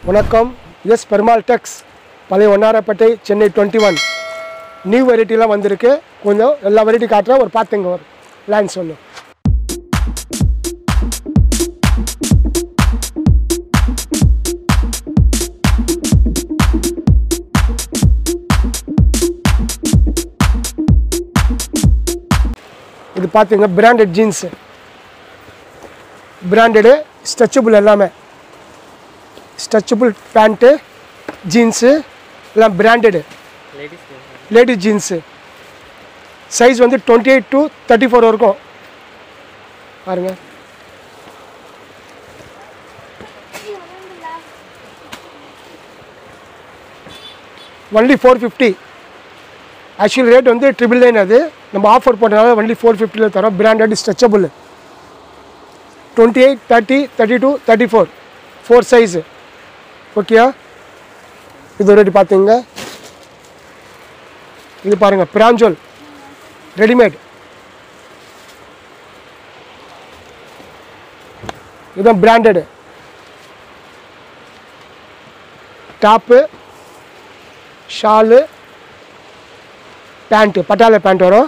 வணக்கம் S Perumal Tex பழைய Vannarapettai Chennai twenty one new வெரைட்டிலாம் வந்திருக்கு கொஞ்சம் எல்லா வெரைட்டி காட்டுறேன் ஒரு பார்த்துங்க ஒரு லைன்ஸ் ஒன்று இது பார்த்தீங்க பிராண்டட் ஜீன்ஸு பிராண்டடு ஸ்ட்ரெச்சபிள் எல்லாமே ஸ்ட்ரெச்சபிள் பேண்ட்டு ஜீன்ஸு எல்லாம் branded ladies ladies jeans size வந்து twenty eight to thirty four வரைக்கும் பாருங்க only four fifty actual rate வந்து ட்ரிபிள் நைன் அது நம்ம ஆஃபர் போட்டனால ஒன்லி ஃபோர் ஃபிஃப்டியில் தரோம் branded stretchable twenty eight thirty thirty two thirty four four size ஓகேயா இது ரேட்டு பார்த்தீங்க இது பாருங்க பிராஞ்சோல் ரெடிமேட் இதுதான் பிராண்டடு டாப்பு ஷாலு பேண்ட்டு பட்டாள பேண்ட் வரும்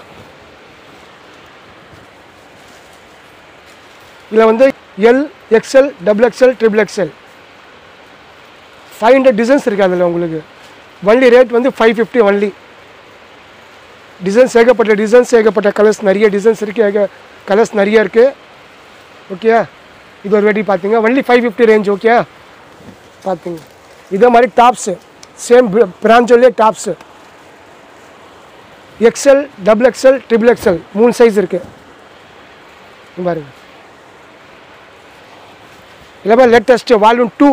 இதில் வந்து L XL double XL triple XL five hundred designs இருக்குது அதில் உங்களுக்கு ஒன்லி ரேட் வந்து ஃபைவ் ஃபிஃப்டி ஒன்லி டிசைன்ஸ் ஏகப்பட்ட டிசைன்ஸ் ஏகப்பட்ட கலர்ஸ் நிறைய டிசைன்ஸ் இருக்குது ஏக கலர்ஸ் நிறைய இருக்குது ஓகே இது ஒரு வெடி பார்த்தீங்க only five fifty range okay பார்த்தீங்க இதே மாதிரி டாப்ஸு சேம் பிராஞ்சோலே tops XL double XL triple XL மூணு சைஸ் இருக்குது பாருங்க இல்லாமல் latest volume two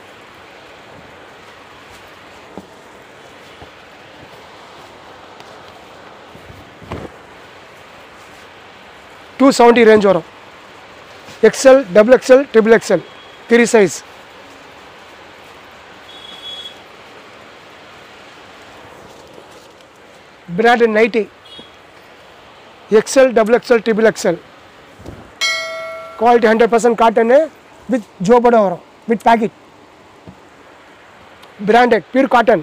two seventy range வரும் XL double XL triple XL three size branded nighty XL double XL triple XL quality hundred percent cotton with ஜோபோட வரும் with packet branded pure cotton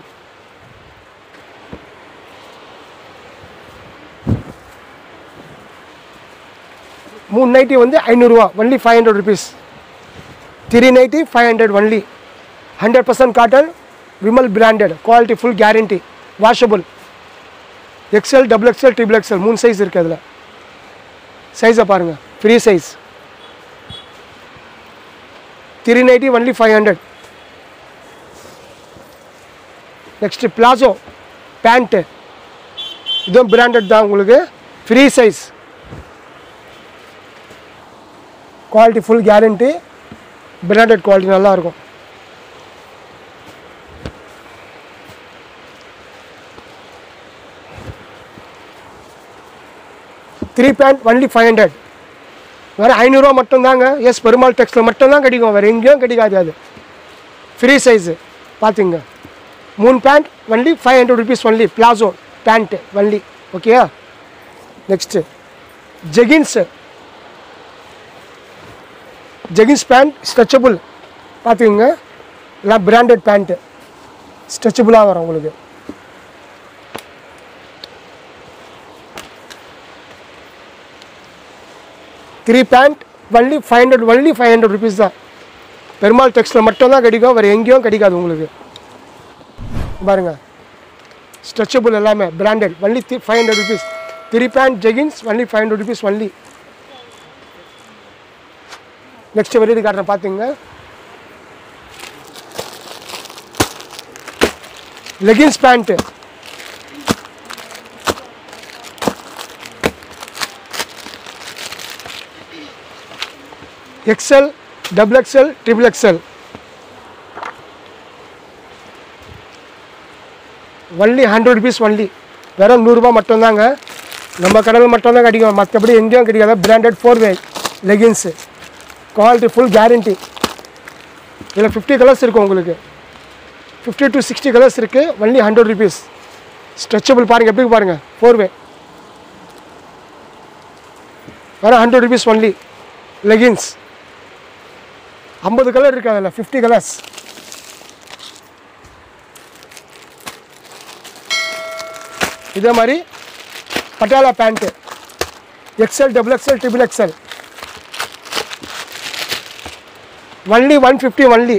மூணு nighty வந்து ஐநூறுரூவா only five hundred rupees three nighty five hundred only hundred percent cotton Vimal branded quality full guarantee washable XL double XL triple XL மூணு size இருக்குது அதில் சைஸை பாருங்கள் free size three nighty only five hundred next palazzo pant இதுவும் branded தான் உங்களுக்கு free size quality full guarantee branded quality நல்லா இருக்கும் three pant only five hundred வேறு ஐநூறுரூவா மட்டும்தாங்க எஸ் பெருமாள் டெக்ஸ்டில் மட்டும்தான் கிடைக்கும் வேறு எங்கேயும் கிடைக்காது அது ஃப்ரீ சைஸு பார்த்துங்க மூணு pant only five hundred rupees only palazzo pant only ஓகேயா next jeggings jeggings pant stretchable பார்த்துக்கோங்க எல்லாம் பிராண்டட் பேண்ட்டு ஸ்ட்ரெச்சபிளாக வரும் உங்களுக்கு three pant only five hundred only five hundred rupees தான் பெருமாள் டெக்ஸ்டில் மட்டும்தான் கிடைக்கும் வேறு எங்கேயும் கிடைக்காது உங்களுக்கு பாருங்க ஸ்ட்ரெச்சபிள் எல்லாமே branded only three five hundred rupees three pant jeggings only five hundred rupees only next variety காட்டுறேன் பார்த்துங்க leggings pant XL double XL triple XL only hundred rupees only வெறும் நூறுரூபா மட்டும்தாங்க நம்ம கடையில் மட்டும்தான் கிடைக்கும் மற்றபடி எங்கேயும் கிடைக்காது branded four way leggings quality full guarantee இதில் ஃபிஃப்டி கலர்ஸ் இருக்கும் உங்களுக்கு ஃபிஃப்டி டு சிக்ஸ்டி கலர்ஸ் இருக்குது ஒன்லி ஹண்ட்ரட் ருபீஸ் ஸ்ட்ரெச்சபிள் பாருங்கள் எப்படி பாருங்கள் ஃபோர் வே வெறும் ஹண்ட்ரட் ருபீஸ் ஒன்லி லெகின்ஸ் ஐம்பது கலர் இருக்குது அதில் ஃபிஃப்டி கலர்ஸ் இதே மாதிரி Patiala pant XL double XL triple XL only one fifty only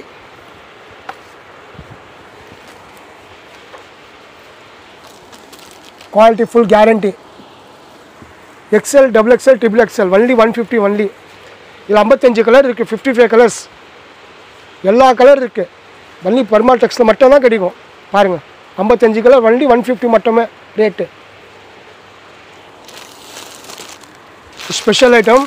quality full guarantee XL double XL triple XL only one fifty only இதில் ஐம்பத்தஞ்சு colour இருக்குது fifty five colours எல்லா colour இருக்குது ஒன்லி பர்மா டெக்ஸில் மட்டும்தான் கிடைக்கும் பாருங்கள் ஐம்பத்தஞ்சு கலர் ஒன்லி ஒன் ஃபிஃப்டி மட்டுமே ரேட்டு ஸ்பெஷல் ஐட்டம்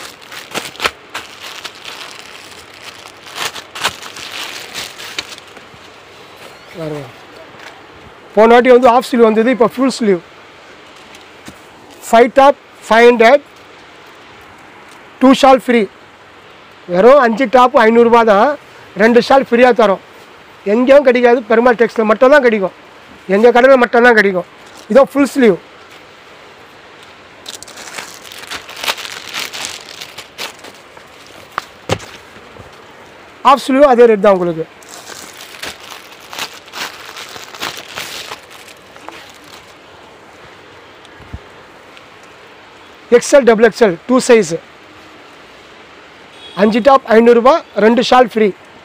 பாருங்க போன வாட்டி வந்து ஆஃப் ஸ்லீவ் வந்தது இப்போ full sleeve five top five hundred two shawl free வெறும் அஞ்சு டாப் ஐநூறுரூபா தான் ரெண்டு ஷால் ஃப்ரீயாக தரோம் எங்கேயும் கிடைக்காது பெருமாள் டெக்ஸில் மட்டும் தான் கிடைக்கும் எங்கள் கடையில் மட்டும்தான் கிடைக்கும் இதோ ஃபுல் ஸ்லீவ் ஆஃப் ஸ்லீவ் அதே ரேட் தான் உங்களுக்கு XL double XL two size அஞ்சு டாப் ஐநூறுரூபா ரெண்டு ஷால் ஃப்ரீ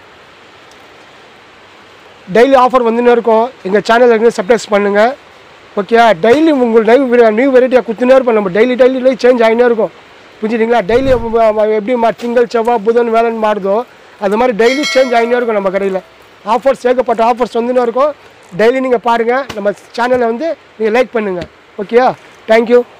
டெய்லி ஆஃபர் வந்துன்னு இருக்கும் எங்கள் சேனலில் இருந்து சப்ஸ்கிரைப் பண்ணுங்கள் ஓகே டெய்லி உங்கள் நியூ நியூ வெரைட்டியாக குத்துனே இருப்போம் நம்ம டெய்லி டெய்லி சேஞ்ச் ஆகினே இருக்கும் புரிஞ்சுட்டிங்களா டெய்லி எப்படி மா திங்கள் செவ்வாய் புதன் வேலைன்னு மாறுதோ அது மாதிரி டெய்லி சேஞ்ச் ஆகினே இருக்கும் நம்ம கடையில் ஆஃபர்ஸ் ஏகப்பட்ட ஆஃபர்ஸ் வந்துன்னு இருக்கும் டெய்லி நீங்கள் பாருங்கள் நம்ம சேனலை வந்து நீங்கள் லைக் பண்ணுங்கள் ஓகேயா தேங்க்யூ